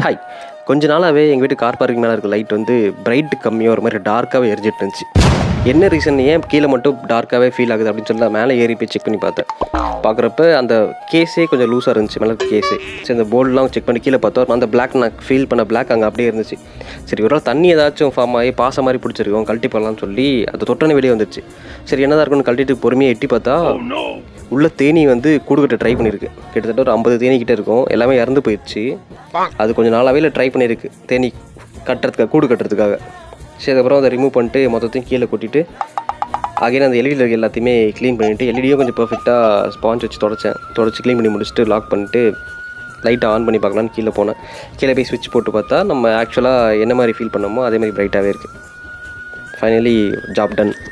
hi கொஞ்ச நாளாகவே எங்கள் வீட்டு கார் பார்க்கிங் மேலே இருக்க லைட் வந்து பிரைட் கம்மியாக ஒரு மாதிரி டார்க்காகவே எரிஞ்சிட்டு இருந்துச்சு என்ன ரீசன் ஏன் கீழே மட்டும் டார்க்காகவே ஃபீல் ஆகுது அப்படின்னு சொல்லி நான் மேலே ஏறி போய் செக் பண்ணி பார்த்தேன் பார்க்குறப்ப அந்த கேஸே கொஞ்சம் லூஸாக இருந்துச்சு மேலே கேஸே சரி அந்த போர்டெலாம் செக் பண்ணி கீழே பார்த்தோம் அந்த பிளாக் நான் ஃபீல் பண்ண பிளாக் அங்கே அப்படியே இருந்துச்சு சரி ஒரு நாள் தண்ணி ஏதாச்சும் ஃபார்ம் ஆகி பாச மாதிரி பிடிச்சிருக்கோம் கழட்டி போடலாம்னு சொல்லி அது தொட்டனே வெளியே வந்துச்சு சரி என்னதான் இருக்குன்னு கழட்டிட்டு பொறுமையாக எட்டி பார்த்தா உள்ள தேனி வந்து கூடு கட்ட ட்ரை பண்ணியிருக்கு கிட்டத்தட்ட ஒரு ஐம்பது தேனி கிட்ட இருக்கும் எல்லாமே இறந்து போயிடுச்சு அது கொஞ்சம் நாளாகவே ட்ரை பண்ணியிருக்கு தேனி கட்டுறதுக்காக கூடு கட்டுறதுக்காக சரி அதுக்கப்புறம் அதை ரிமூவ் பண்ணிட்டு மொத்தத்தையும் கீழே கொட்டிட்டு அகைன் அந்த எல்இடியில் இருக்க எல்லாத்தையுமே க்ளீன் பண்ணிவிட்டு எல்இடியும் கொஞ்சம் பர்ஃபெக்டாக ஸ்பாஞ்ச் வச்சு தொடச்சேன் தொடச்சி க்ளீன் பண்ணி முடிச்சுட்டு லாக் பண்ணிட்டு லைட்டை ஆன் பண்ணி பார்க்கலான்னு கீழே போனேன் கீழே போய் ஸ்விட்ச் போட்டு பார்த்தா நம்ம ஆக்சுவலாக என்ன மாதிரி ஃபீல் பண்ணோமோ அதே மாதிரி பிரைட்டாகவே இருக்குது ஃபைனலி ஜாப் டன்